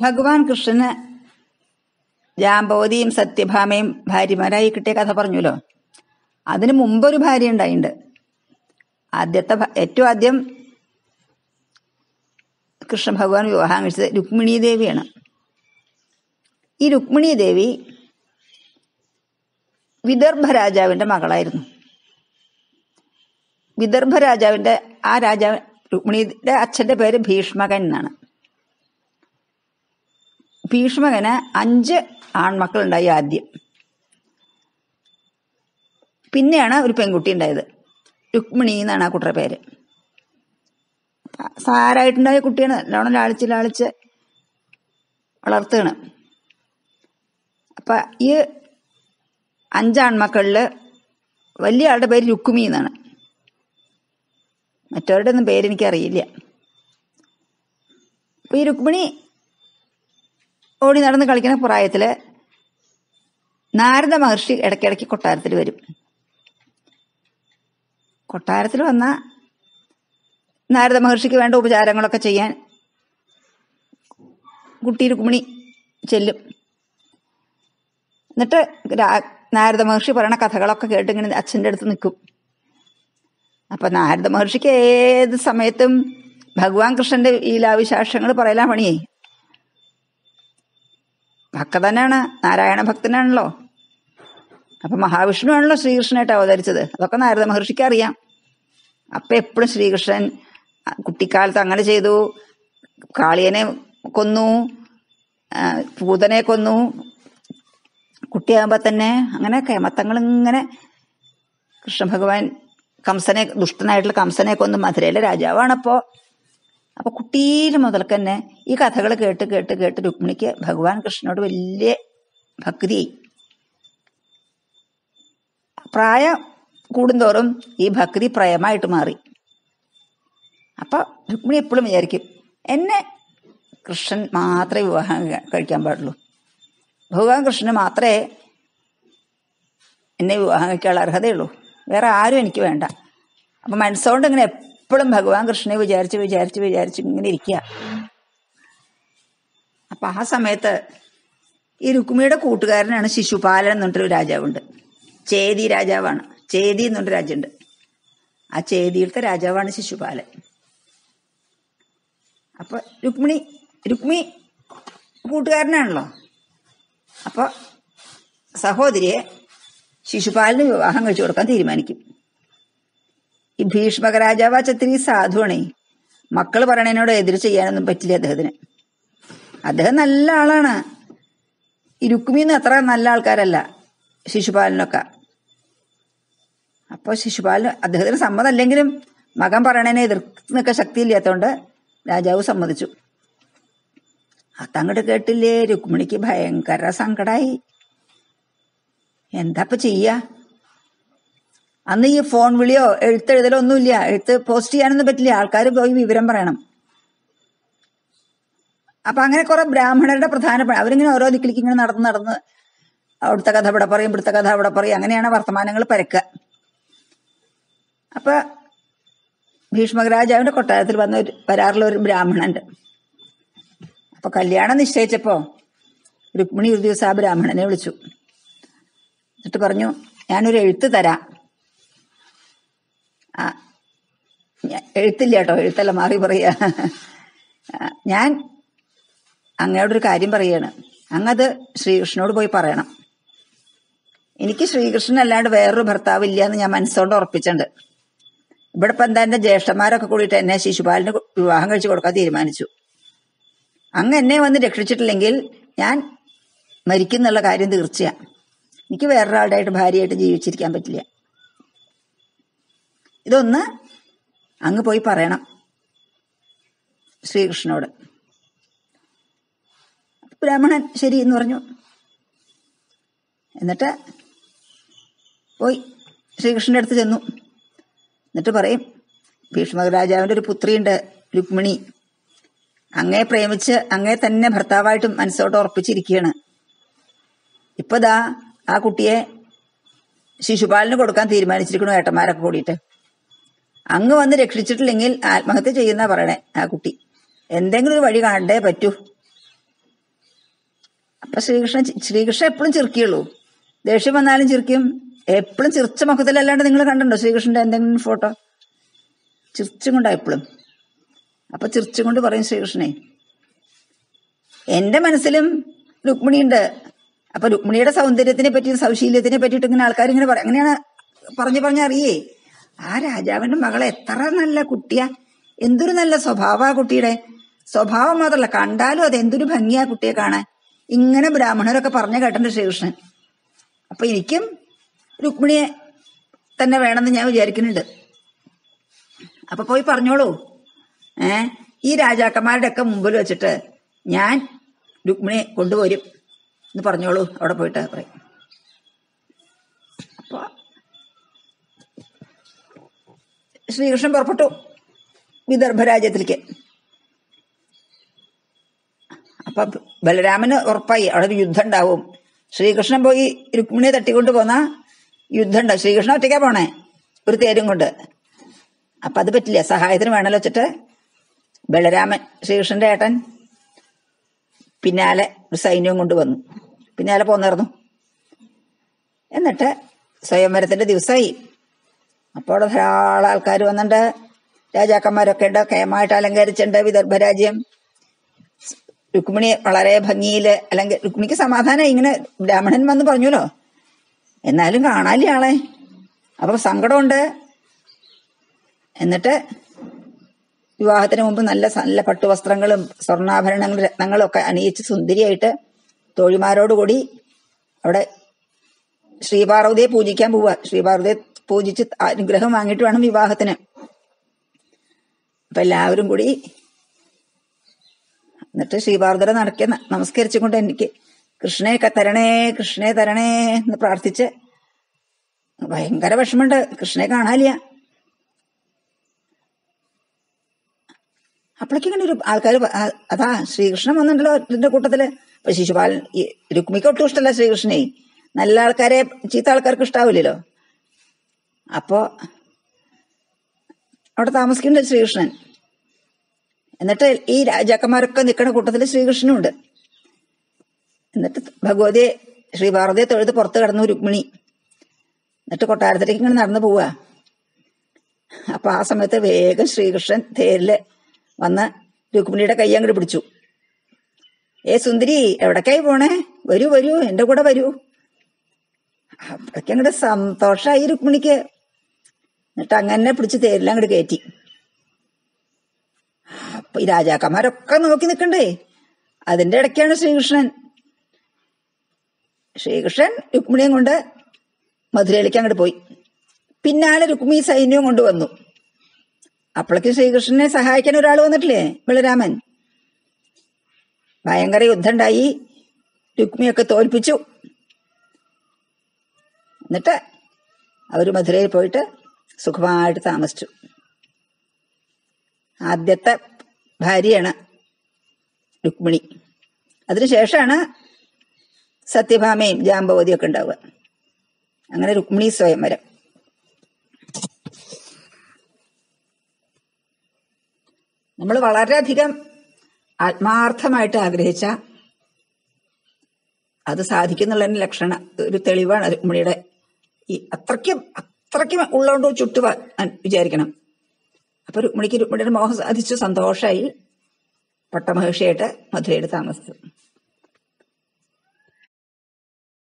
ഭഗവാൻ കൃഷ്ണന് ജാമ്പവതിയും സത്യഭാമയും ഭാര്യമാരായി കിട്ടിയ കഥ പറഞ്ഞല്ലോ അതിന് മുമ്പൊരു ഭാര്യ ഉണ്ടായിട്ടുണ്ട് ആദ്യത്തെ ഭ- ഏറ്റവും ആദ്യം കൃഷ്ണ ഭഗവാൻ വിവാഹം കഴിച്ചത് രുക്മിണി ദേവിയാണ് ഈ രുക്മിണി ദേവി വിദർഭ രാജാവിന്റെ മകളായിരുന്നു വിദർഭ രാജാവിന്റെ ആ രാജാവ് രുക്മിണിയുടെ അച്ഛന്റെ പേര് ഭീഷ്മകൻ എന്നാണ് ഭീഷ്മകന് അഞ്ച് ആൺമക്കളുണ്ടായി ആദ്യം പിന്നെയാണ് ഒരു പെൺകുട്ടി ഉണ്ടായത് രുക്മിണി എന്നാണ് ആ കുട്ടിയുടെ പേര് സാരായിട്ടുണ്ടായ കുട്ടിയാണ് നല്ലോണം ലാളിച്ച് ലാളിച്ച് വളർത്തുകയാണ് അപ്പൊ ഈ അഞ്ചാൺമക്കളില് വലിയ ആളുടെ പേര് രുക്മി എന്നാണ് മറ്റവരുടെ ഒന്നും പേര് എനിക്കറിയില്ല അപ്പൊ ഈ രുക്മിണി ഓടി നടന്ന് കളിക്കുന്ന പ്രായത്തില് നാരദ മഹർഷി ഇടയ്ക്കിടയ്ക്ക് കൊട്ടാരത്തിൽ വരും കൊട്ടാരത്തിൽ വന്ന നാരദ മഹർഷിക്ക് വേണ്ട ഉപചാരങ്ങളൊക്കെ ചെയ്യാൻ കുട്ടി രുക്മിണി ചെല്ലും എന്നിട്ട് രാ- നാരദ മഹർഷി പറയണ കഥകളൊക്കെ കേട്ട് ഇങ്ങനെ അച്ഛൻ്റെ അടുത്ത് നിൽക്കും അപ്പൊ നാരദ മഹർഷിക്ക് ഏത് സമയത്തും ഭഗവാൻ കൃഷ്ണന്റെ ലീലാവിശേഷങ്ങൾ പറയലാ പണിയേ ഭക്തനാണ് നാരായണ ഭക്തനാണല്ലോ അപ്പൊ മഹാവിഷ്ണു ആണല്ലോ ശ്രീകൃഷ്ണനായിട്ട് അവതരിച്ചത് അതൊക്കെ നാരദ മഹർഷിക്ക് അറിയാം അപ്പൊ എപ്പോഴും ശ്രീകൃഷ്ണൻ ആ, കുട്ടിക്കാലത്ത് അങ്ങനെ ചെയ്തു കാളിയനെ കൊന്നു ആ, പൂതനെ കൊന്നു കുട്ടിയാകുമ്പോ തന്നെ അങ്ങനെ കേമത്തങ്ങൾ ഇങ്ങനെ കൃഷ്ണ ഭഗവാൻ കംസനെ ദുഷ്ടനായിട്ടുള്ള കംസനെ കൊന്ന് മധുരയിലെ രാജാവാണപ്പോ അപ്പൊ കുട്ടിയിൽ മുതൽക്ക് തന്നെ ഈ കഥകൾ കേട്ട് കേട്ട് കേട്ട് രുക്മിണിക്ക് ഭഗവാൻ കൃഷ്ണനോട് വലിയ ഭക്തിയായി പ്രായം കൂടുന്തോറും ഈ ഭക്തി പ്രയമായിട്ട് മാറി അപ്പൊ രുക്മിണി എപ്പോഴും വിചാരിക്കും എന്നെ കൃഷ്ണൻ മാത്രമേ വിവാഹം കഴി- കഴിക്കാൻ പാടുള്ളൂ ഭഗവാൻ കൃഷ്ണന് മാത്രമേ എന്നെ വിവാഹം കഴിക്കാനുള്ള അർഹതയുള്ളൂ വേറെ ആരും എനിക്ക് വേണ്ട അപ്പൊ മനസ്സുകൊണ്ട് ഇങ്ങനെ എപ്പോഴും ഭഗവാൻ കൃഷ്ണനെ വിചാരിച്ച് വിചാരിച്ച് വിചാരിച്ച് ഇങ്ങനെ ഇരിക്കുക അപ്പൊ ആ സമയത്ത് ഈ രുക്മിണിയുടെ കൂട്ടുകാരനാണ് ശിശുപാലൻ എന്ന് പറഞ്ഞിട്ടൊരു രാജാവുണ്ട് ചേതി രാജാവാണ് ചേതി എന്ന് പറഞ്ഞൊരു രാജ്യമുണ്ട് ആ ചേതിയിലത്തെ രാജാവാണ് ശിശുപാലൻ അപ്പൊ രുക്മിണി രുക്മി കൂട്ടുകാരനാണല്ലോ അപ്പൊ സഹോദരിയെ ശിശുപാലന് വിവാഹം കഴിച്ചു കൊടുക്കാൻ തീരുമാനിക്കും ഈ ഭീഷ്മക രാജാവ് ചത്തിരി സാധുവാണേ മക്കള് പറയണതിനോട് എതിര് ചെയ്യാനൊന്നും പറ്റില്ല അദ്ദേഹത്തിന് അദ്ദേഹം നല്ല ആളാണ് ഈ രുക്മിന്ന് അത്ര നല്ല ആൾക്കാരല്ല ശിശുപാലനൊക്കെ അപ്പോൾ ശിശുപാലൻ അദ്ദേഹത്തിന് സമ്മതമല്ലെങ്കിലും മകൻ പറയണതിനെ എതിർക്കുന്നൊക്കെ ശക്തിയില്ലാത്തതുകൊണ്ട് രാജാവ് സമ്മതിച്ചു അതങ്ങോട്ട് കേട്ടില്ലേ രുക്മിണിക്ക് ഭയങ്കര സങ്കടായി എന്താ ഇപ്പൊ ചെയ്യാ അന്ന് ഈ ഫോൺ വിളിയോ എഴുത്തെഴുതലോ ഒന്നുമില്ല എഴുത്ത് പോസ്റ്റ് ചെയ്യാനൊന്നും പറ്റില്ല ആൾക്കാർ പോയി വിവരം പറയണം അപ്പൊ അങ്ങനെ കുറെ ബ്രാഹ്മണരുടെ പ്രധാന പ- അവരിങ്ങനെ ഓരോ ദിക്കിലേക്ക് ഇങ്ങനെ നടന്ന് നടന്ന് അവിടുത്തെ കഥ ഇവിടെ പറയും ഇവിടുത്തെ കഥ അവിടെ പറയും അങ്ങനെയാണ് വർത്തമാനങ്ങൾ പരക്കുക അപ്പൊ ഭീഷ്മകരാജാവിന്റെ കൊട്ടാരത്തിൽ വന്ന ഒരു വരാറുള്ള ഒരു ബ്രാഹ്മണനുണ്ട് അപ്പൊ കല്യാണം നിശ്ചയിച്ചപ്പോ രുക്മിണി ഒരു ദിവസം ആ ബ്രാഹ്മണനെ വിളിച്ചു എന്നിട്ട് പറഞ്ഞു ഞാനൊരു എഴുത്ത് തരാം ആ ഞാ- എഴുത്തില്ല കേട്ടോ എഴുത്തല്ല മാറി പറയാ ആ, ഞാൻ അങ്ങയോടൊരു കാര്യം പറയാണ് അങ്ങത് ശ്രീകൃഷ്ണനോട് പോയി പറയണം എനിക്ക് ശ്രീകൃഷ്ണൻ അല്ലാണ്ട് വേറൊരു ഭർത്താവ് ഇല്ല എന്ന് ഞാൻ മനസ്സുകൊണ്ട് ഉറപ്പിച്ചിട്ടുണ്ട് ഇവിടെ ഇപ്പൊ എന്താ എന്റെ ജ്യേഷ്ഠന്മാരൊക്കെ കൂടിയിട്ട് എന്നെ ശിശുപാലിന് വിവാഹം കഴിച്ചു കൊടുക്കാൻ തീരുമാനിച്ചു അങ്ങ് എന്നെ വന്ന് രക്ഷിച്ചിട്ടില്ലെങ്കിൽ ഞാൻ മരിക്കുന്നുള്ള കാര്യം തീർച്ചയാ എനിക്ക് വേറൊരാളുടെ ആയിട്ട് ഭാര്യയായിട്ട് ജീവിച്ചിരിക്കാൻ പറ്റില്ല ഇതൊന്ന് അങ്ങ് പോയി പറയണം ശ്രീകൃഷ്ണനോട് ബ്രാഹ്മണൻ ശരി എന്ന് പറഞ്ഞു എന്നിട്ട് പോയി ശ്രീകൃഷ്ണന്റെ അടുത്ത് ചെന്നു എന്നിട്ട് പറയും ഭീഷ്മക രാജാവിന്റെ ഒരു പുത്രിയുണ്ട് രുക്മിണി അങ്ങേ പ്രേമിച്ച് അങ്ങേ തന്നെ ഭർത്താവായിട്ട് മനസ്സോട്ട് ഉറപ്പിച്ചിരിക്കുകയാണ് ഇപ്പൊ ദാ ആ കുട്ടിയെ ശിശുപാലന് കൊടുക്കാൻ തീരുമാനിച്ചിരിക്കണു ഏട്ടന്മാരൊക്കെ കൂടിയിട്ട് അങ്ങ് വന്ന് രക്ഷിച്ചിട്ടില്ലെങ്കിൽ ആത്മഹത്യ ചെയ്യുന്ന പറയണേ ആ കുട്ടി എന്തെങ്കിലും ഒരു വഴി കാണണ്ടേ പറ്റൂ അപ്പൊ ശ്രീകൃഷ്ണൻ ശ്രീകൃഷ്ണൻ എപ്പോഴും ചിരിക്കുള്ളൂ ദേഷ്യം വന്നാലും ചിരിക്കും എപ്പോഴും ചിരിച്ച മുഖത്തിലല്ലാണ്ട് നിങ്ങൾ കണ്ടിട്ടുണ്ടോ ശ്രീകൃഷ്ണന്റെ എന്തെങ്കിലും ഫോട്ടോ ചിരിച്ചും കൊണ്ടാ എപ്പോഴും അപ്പൊ ചിരിച്ചും കൊണ്ട് പറയും ശ്രീകൃഷ്ണനെ എന്റെ മനസ്സിലും രുക്മിണിയുണ്ട് അപ്പൊ രുക്മിണിയുടെ സൗന്ദര്യത്തിനെ പറ്റി സൗശീല്യത്തിനെ പറ്റിയിട്ട് ഇങ്ങനെ ആൾക്കാർ ഇങ്ങനെ പറയും അങ്ങനെയാണ് പറഞ്ഞു പറഞ്ഞ് അറിയേ ആ രാജാവിന്റെ മകളെ എത്ര നല്ല കുട്ടിയാ എന്തൊരു നല്ല സ്വഭാവ കുട്ടിയുടെ സ്വഭാവം മാത്രമല്ല കണ്ടാലും അത് എന്തൊരു ഭംഗിയാ കുട്ടിയെ കാണാൻ ഇങ്ങനെ ബ്രാഹ്മണരൊക്കെ പറഞ്ഞു കേട്ടിട്ടുണ്ട് ശ്രീകൃഷ്ണൻ അപ്പൊ എനിക്കും രുക്മിണിയെ തന്നെ വേണമെന്ന് ഞാൻ വിചാരിക്കുന്നുണ്ട് അപ്പൊ പോയി പറഞ്ഞോളൂ ഏ ഈ രാജാക്കന്മാരുടെ ഒക്കെ മുമ്പിൽ വെച്ചിട്ട് ഞാൻ രുക്മിണിയെ കൊണ്ടുപോരും എന്ന് പറഞ്ഞോളൂ അവിടെ പോയിട്ട് പറയും അപ്പൊ ശ്രീകൃഷ്ണൻ പുറപ്പെട്ടു വിദർഭരാജ്യത്തിലേക്ക് അപ്പൊ ബലരാമന് ഉറപ്പായി അവിടെ ഒരു യുദ്ധം ഉണ്ടാവും ശ്രീകൃഷ്ണൻ പോയി രുക്മിണിയെ തട്ടിക്കൊണ്ട് പോന്ന യുദ്ധം ഉണ്ടാവും ശ്രീകൃഷ്ണൻ ഒറ്റയ്ക്കാ പോണേ ഒരു തേരും കൊണ്ട് അപ്പൊ അത് പറ്റില്ല സഹായത്തിന് വേണമല്ലോ വെച്ചിട്ട് ബലരാമൻ ശ്രീകൃഷ്ണന്റെ ഏട്ടൻ പിന്നാലെ ഒരു സൈന്യവും കൊണ്ടുവന്നു പിന്നാലെ പോന്നിരുന്നു എന്നിട്ട് സ്വയംവരത്തിന്റെ ദിവസമായി അപ്പോൾ അവിടെ ധാരാളം ആൾക്കാർ വന്നിട്ടുണ്ട് രാജാക്കന്മാരൊക്കെ ഉണ്ട് കേമായിട്ട് അലങ്കരിച്ചിട്ടുണ്ട് വിദർഭരാജ്യം രുക്മിണി വളരെ ഭംഗിയില് അല്ലെങ്കിൽ രുക്മിണിക്ക് സമാധാനം ഇങ്ങനെ ബ്രാഹ്മണൻ വന്ന് പറഞ്ഞല്ലോ എന്നാലും കാണാല്ലേ ആളെ അപ്പൊ സങ്കടമുണ്ട് എന്നിട്ട് വിവാഹത്തിന് മുമ്പ് നല്ല നല്ല പട്ടുവസ്ത്രങ്ങളും സ്വർണ്ണാഭരണങ്ങളും രത്നങ്ങളും ഒക്കെ അണിയിച്ച് സുന്ദരിയായിട്ട് തോഴിമാരോടുകൂടി അവിടെ ശ്രീപാർവതിയെ പൂജിക്കാൻ പോവുക ശ്രീപാർവതിയെ പൂജിച്ച് അനുഗ്രഹം വാങ്ങിയിട്ട് വേണം വിവാഹത്തിന് അപ്പൊ എല്ലാവരും കൂടി എന്നിട്ട് ശ്രീപാർവതിയെ നടക്കി നമസ്കരിച്ചുകൊണ്ട് എനിക്ക് കൃഷ്ണയെ ക- തരണേ കൃഷ്ണയെ തരണേ എന്ന് പ്രാർത്ഥിച്ച് ഭയങ്കര വിഷമുണ്ട് കൃഷ്ണനെ കാണാനില്ല അപ്പോഴേക്കും ഇങ്ങനെ ഒരു ആൾക്കാർ അതാ ശ്രീകൃഷ്ണൻ വന്നിട്ടുണ്ടല്ലോ ഇതിന്റെ കൂട്ടത്തില് അപ്പൊ ശിശുപാലൻ ഈ രുക്മിക്ക് ഒട്ടും ഇഷ്ടമല്ല ശ്രീകൃഷ്ണനെ നല്ല ആൾക്കാരെ ചീത്ത ആൾക്കാർക്ക് ഇഷ്ടാവില്ലല്ലോ അപ്പോ അവിടെ താമസിക്കുന്നുണ്ട് ശ്രീകൃഷ്ണൻ എന്നിട്ട് ഈ രാജാക്കന്മാരൊക്കെ നിൽക്കുന്ന കൂട്ടത്തിൽ ശ്രീകൃഷ്ണനും ഉണ്ട് എന്നിട്ട് ഭഗവതിയെ ശ്രീപാർവതിയെ തൊഴുത് പുറത്ത് കിടന്നു രുക്മിണി എന്നിട്ട് കൊട്ടാരത്തിലേക്ക് ഇങ്ങനെ നടന്നു പോവുക അപ്പൊ ആ സമയത്ത് വേഗം ശ്രീകൃഷ്ണൻ തേരില് വന്ന് രുക്മിണിയുടെ കൈ അങ്ങോട്ട് പിടിച്ചു ഏ സുന്ദരി എവിടേക്കായി പോണേ വരൂ വരൂ എന്റെ കൂടെ വരൂ അപ്പോഴേക്കും അങ്ങോട്ട് സന്തോഷായി രുക്മിണിക്ക് എന്നിട്ട് അങ്ങനെ പിടിച്ച് തേരിൽ അങ്ങോട്ട് കയറ്റി അപ്പൊ ഈ രാജാക്കന്മാരൊക്കെ നോക്കി നിൽക്കണ്ടേ അതിന്റെ ഇടയ്ക്കാണ് ശ്രീകൃഷ്ണൻ ശ്രീകൃഷ്ണൻ രുക്മിണിയും കൊണ്ട് മധുരയിലേക്ക് അങ്ങോട്ട് പോയി പിന്നാലെ രുക്മി സൈന്യവും കൊണ്ടുവന്നു അപ്പോഴേക്ക് ശ്രീകൃഷ്ണനെ സഹായിക്കാൻ ഒരാൾ വന്നിട്ടില്ലേ ബലരാമൻ ഭയങ്കര യുദ്ധം ഉണ്ടായി രുക്മിയൊക്കെ തോൽപ്പിച്ചു എന്നിട്ട് അവര് മധുരയിൽ പോയിട്ട് സുഖമായിട്ട് താമസിച്ചു ആദ്യത്തെ ഭാര്യയാണ് രുക്മിണി അതിനുശേഷമാണ് സത്യഭാമയും ജാമ്പവതിയും ഒക്കെ ഉണ്ടാവുക അങ്ങനെ രുക്മിണി സ്വയംവരം നമ്മൾ വളരെയധികം ആത്മാർത്ഥമായിട്ട് ആഗ്രഹിച്ച അത് സാധിക്കുന്നുള്ളതിന്റെ ലക്ഷണ ഒരു തെളിവാണ് രുക്മിണിയുടെ ഈ അത്രയ്ക്കും അത്രയ്ക്കും ഉള്ളതുകൊണ്ട് ചുറ്റുവ വിചാരിക്കണം അപ്പൊ രുക്മിണിക്ക് രുക്മിണിയുടെ മോഹം സാധിച്ചു സന്തോഷമായി പട്ടമഹർഷിയായിട്ട് മധുരയിൽ താമസിച്ചു